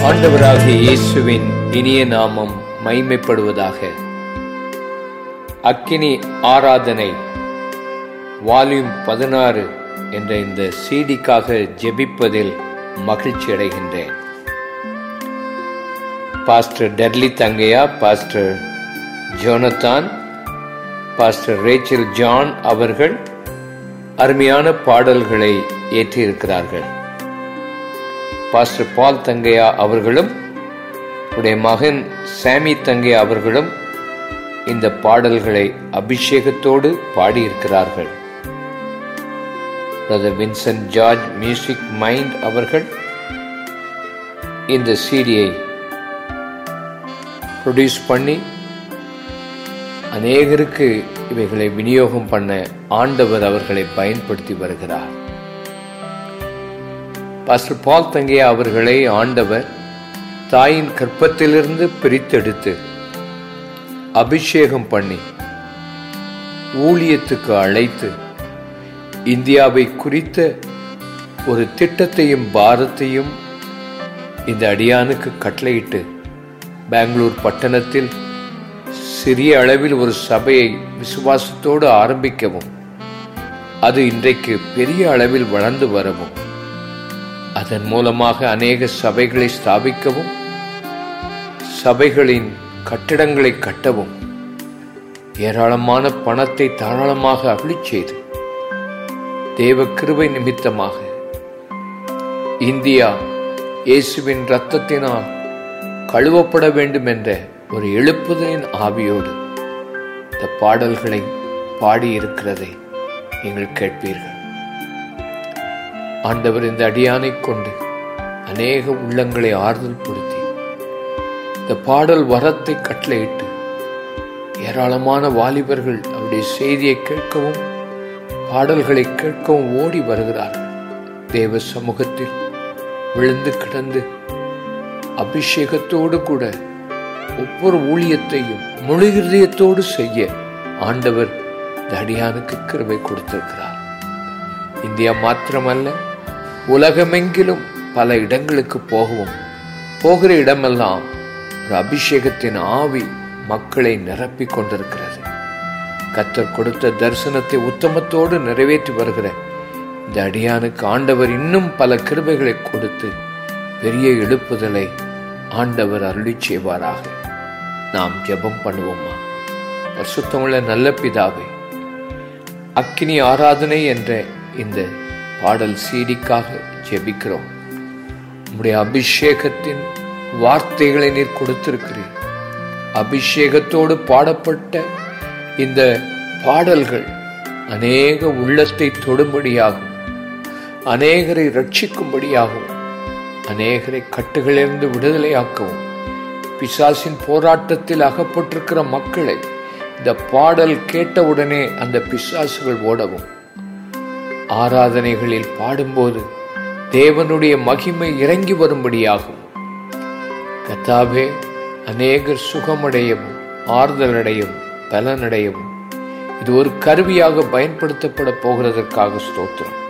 ஆண்டவராகிய இயேசுவின் இனிய நாமம் மைமைப்படுவதாக அக்கினி ஆராதனை வால்யூம் பதினாறு என்ற இந்த சீடிக்காக ஜெபிப்பதில் மகிழ்ச்சி அடைகின்றேன் pastor Derly Thangaiah pastor Jonathan pastor Rachel John அவர்கள் அருமையான பாடல்களை ஏற்றியிருக்கிறார்கள் பாஸ்டர் பால் தங்கையா அவர்களும் உடைய மகன் சாமி தங்கையா அவர்களும் இந்த பாடல்களை அபிஷேகத்தோடு பாடியிருக்கிறார்கள் brother Vincent George music mind அவர்கள் இந்த சீடியை ப்ரொடியூஸ் பண்ணி அநேகருக்கு இவைகளை விநியோகம் பண்ண ஆண்டவர் அவர்களை பயன்படுத்தி வருகிறார் பாஸ்டர் பால் தங்கையா அவர்களை ஆண்டவர் தாயின் கற்பத்திலிருந்து பிரித்தெடுத்து அபிஷேகம் பண்ணி ஊழியத்துக்கு அழைத்து இந்தியாவை குறித்த ஒரு திட்டத்தையும் பாரத்தையும் இந்த அடியானுக்கு கட்டளையிட்டு பெங்களூர் பட்டணத்தில் சிறிய அளவில் ஒரு சபையை விசுவாசத்தோடு ஆரம்பிக்கவும் அது இன்றைக்கு பெரிய அளவில் வளர்ந்து வரவும் அதன் மூலமாக அநேக சபைகளை ஸ்தாபிக்கவும் சபைகளின் கட்டிடங்களை கட்டவும் ஏராளமான பணத்தை தாராளமாக அருளிச் செய்து தேவ கிருபை நிமித்தமாக இந்தியா இயேசுவின் இரத்தத்தினால் கழுவப்பட வேண்டும் என்ற ஒரு எழுப்புதலின் ஆவியோடு இந்த பாடல்களை பாடியிருக்கிறதை நீங்கள் கேட்பீர்கள் ஆண்டவர் இந்த அடியானை கொண்டு அநேக உள்ளங்களை ஆறுதல் படுத்தி இந்த பாடல் வரத்தை கட்டளையிட்டு ஏராளமான வாலிபர்கள் அவருடைய செய்தியை கேட்கவும் பாடல்களை கேட்கவும் ஓடி வருகிறார்கள் தேவ சமூகத்தில் விழுந்து கிடந்து அபிஷேகத்தோடு கூட ஒவ்வொரு ஊழியத்தையும் முழு இருதயத்தோடு செய்ய ஆண்டவர் இந்த அடியானுக்கு கிருபை கொடுத்திருக்கிறார் இந்தியா மாத்திரமல்ல உலகமெங்கிலும் பல இடங்களுக்கு போகவும் போகிற இடமெல்லாம் ஒரு அபிஷேகத்தின் ஆவி மக்களை நிரப்பிக் கொண்டிருக்கிறது கத்தர் கொடுத்த தரிசனத்தை உத்தமத்தோடு நிறைவேற்றி வருகிற இந்த அடியானுக்கு ஆண்டவர் இன்னும் பல கிருபைகளை கொடுத்து பெரிய எழுப்புதலை ஆண்டவர் அருளி செய்வாராக நாம் ஜெபம் பண்ணுவோமா பரிசுத்தமுள்ள நல்ல பிதாவே அக்கினி ஆராதனை என்ற இந்த பாடல் சீடிக்காக ஜெபிக்கிறோம் உம்முடைய அபிஷேகத்தின் வார்த்தைகளை நீர் கொடுத்திருக்கிறீர் அபிஷேகத்தோடு பாடப்பட்ட இந்த பாடல்கள் அநேக உள்ளத்தை தொடும்படியாகும் அநேகரை ரட்சிக்கும்படியாகவும் அநேகரை கட்டுகளிலிருந்து விடுதலையாக்கவும் பிசாசின் போராட்டத்தில் அகப்பட்டிருக்கிற மக்களை இந்த பாடல் கேட்டவுடனே அந்த பிசாசுகள் ஓடவும் ஆராதனைகளில் பாடும்போது தேவனுடைய மகிமை இறங்கி வரும்படியாகும் கத்தாவே அநேகர் சுகமடையவும் ஆறுதலடையவும் பலனடையவும் இது ஒரு கருவியாக பயன்படுத்தப்பட போகிறதற்காக ஸ்தோத்திரம்